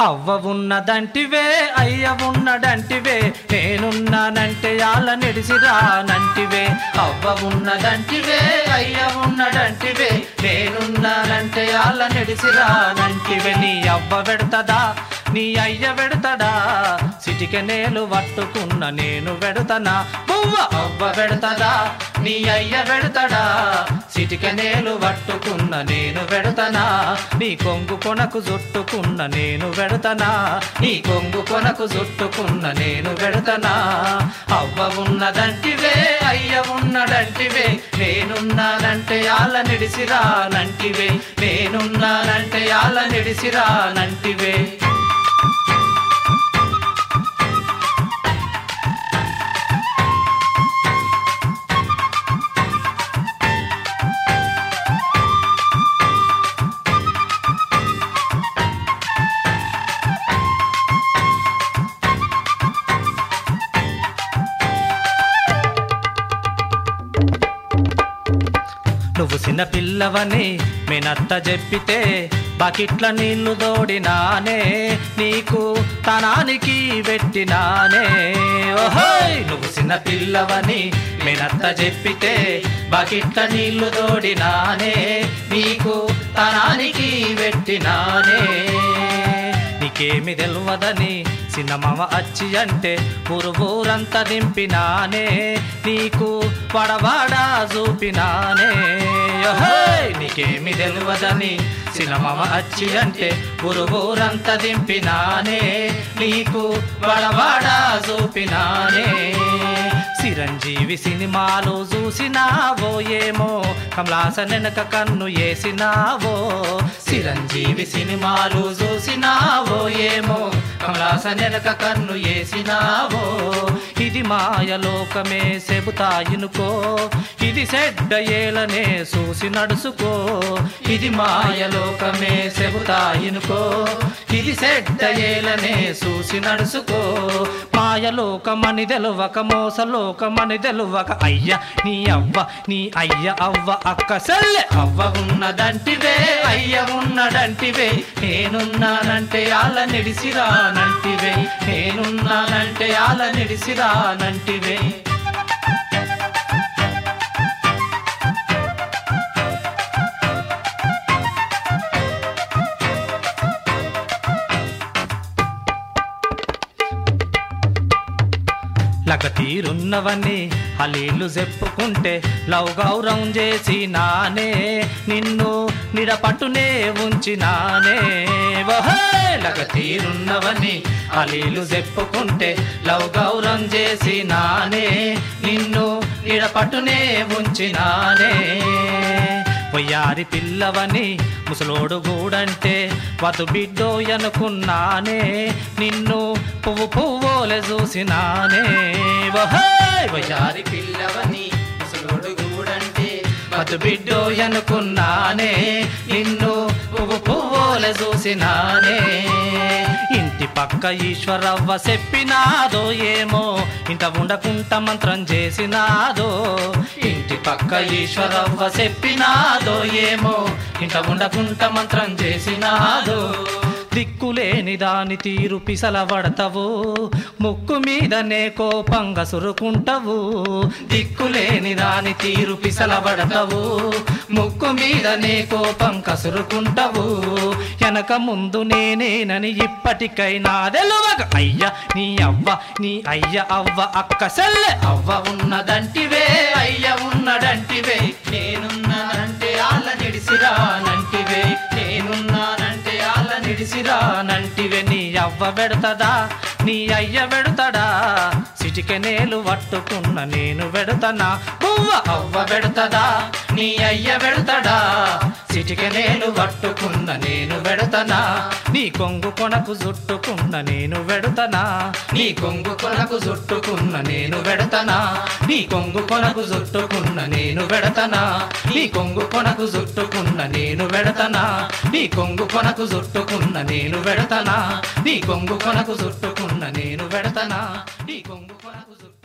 అవ్వ ఉన్నదంటివే అయ్య ఉన్నదంటివే నేనున్నానంటే యాళ్ళ నిడిసిరానంటివే అవ్వ ఉన్నదంటివే అయ్య ఉన్నదంటివే నేనున్నానంటే యాళ్ళ నిడిసిరానంటివే నీ అవ్వ పెడతదా నీ అయ్య పెడతడా సిటిక నేలు పట్టుకున్న నేను పెడతనా బువ్వ అవ్వ పెడతదా నీ అయ్య పెడతడా సిటిక నేలు పట్టుకున్న నేను పెడతనా నీ కొంగు కొనకు జుట్టుకున్న నేను పెడతనా నీ కొంగు కొనకు జుట్టుకున్న నేను పెడతనా అవ్వ ఉన్నదంటివే అయ్య ఉన్నదంటివే నేనున్నానంటే యాళ్ళ నిడిసిరానంటివే నేనున్నానంటే యాళ్ళ నిడిసిరానంటివే నువ్వు చిన్న పిల్లవని మేనత్త చెప్పితే బకెట్ల నీళ్లు దోడినానే నీకు తనానికి పెట్టినానే ఓహోయ్ నువ్వు చిన్న పిల్లవని మేనత్త చెప్పితే బకెట్ల నీళ్లు దోడినానే నీకు తనానికి పెట్టినానే నీకేమి తెలవదని చిన్నమామ అచ్చి అంటే ఊరు ఊరంతా దింపినానే నీకు పడవాడా చూపినానే ఓహోయ్! నీకేమి తెలవదని చిన్నమామ అచ్చి అంటే ఊరు ఊరంతా దింపినానే నీకు పడవాడా చూపినానే చిరంజీవి సినిమాలు చూసినావో ఏమో కమలాస వెనక కన్ను వేసినావో చిరంజీవి సినిమాలు చూసినావో ఏమో కమలాస వెనక కన్ను వేసినావో ఇది మాయలోకమే చెబుతాయినుకో ఇది సెడ్డ ఏలనే చూసి నడుసుకో ఇది మాయలోకమే చెబుతాయినుకో ఇది సెడ్డ ఏలనే చూసి నడుసుకో మాయలోకమని తెలవక మోసలోకమని తెలవక అయ్య నీ అవ్వ నీ అయ్య అవ్వ అక్క సెల్లె అవ్వ ఉన్నదంటివే అయ్య ఉన్నదంటివే నేనున్నానంటే ఆల నిడిసిరానంటివే నేనున్నానంటే ఆల నిడిసిరానంటివే లగ తీరున్నవని హలీలు చెప్పుకుంటే లవ్ గౌరవం చేసి నానే నిన్ను నిడపట్టునే ఉంచినానే వహే లగ తీరున్నవని హలీలు చెప్పుకుంటే లవ్ గౌరవం చేసి నానే నిన్ను నిడపట్టునే ఉంచినానే వయ్యారి పిల్లవని ముసలోడు గూడంటే వధు బిడ్డో అనుకున్నానే నిన్ను పువ్వు పువ్వులే చూసినానే వహోయ్! వయ్యారి పిల్లవని ముసలోడు గూడంటే వధు బిడ్డో అనుకున్నానే నిన్ను పువ్వు పువ్వులే చూసినానే ఇంటి పక్క ఈశ్వరవ్వ చెప్పినాదో ఏమో ఇంట ఉండకుంట మంత్రం చేసినాదో ఇంటి పక్క ఈశ్వరవ్వ చెప్పినాదో ఏమో ఇంట ఉండకుంట మంత్రం చేసినాదో దిక్కులేని దాని తీరు పిసలబడతావు ముక్కు మీదనే కోపంగా సురుకుంటావు దిక్కులేని దాని తీరు పిసలబడతావు ముక్కు మీదనే కోపం కసురుకుంటావు వెనక ముందు నేనేనని ఇప్పటికైనా తెలువగ అయ్య నీ అవ్వ నీ అయ్య అవ్వ అక్క సెల్లె అవ్వ ఉన్నదంటివే అయ్య ఉన్నదంటివే నేనున్నానంటే ఆళ్ళ నిడిసిరానంటివే నేనున్నానంటే ఆళ్ళ నిడిసిరానంటివే నీ అవ్వ పెడతదా నీ అయ్య పెడతడా సిటికెనేలు పట్టుకున్న నేను పెడతనా పువ్వ అవ్వ పెడతదా నీ అయ్య పెడతడా సిటికెనేలు పట్టుకున్న నేను పెడతనా నీ కొంగు కొనకు జుట్టుకున్న నేను పెడతనా నీ కొంగు కొనకు జుట్టుకున్న నేను పెడతనా నీ కొంగు కొనకు జుట్టుకున్న నేను పెడతనా నీ కొంగు కొనకు జుట్టుకున్న నేను పెడతనా నీ కొంగు కొనకు జుట్టుకున్న నేను పెడతనా నీ కొంగు కొనకు జుట్టుకున్న నేను పెడతనా నీ కొంగు కొనకు జుట్టు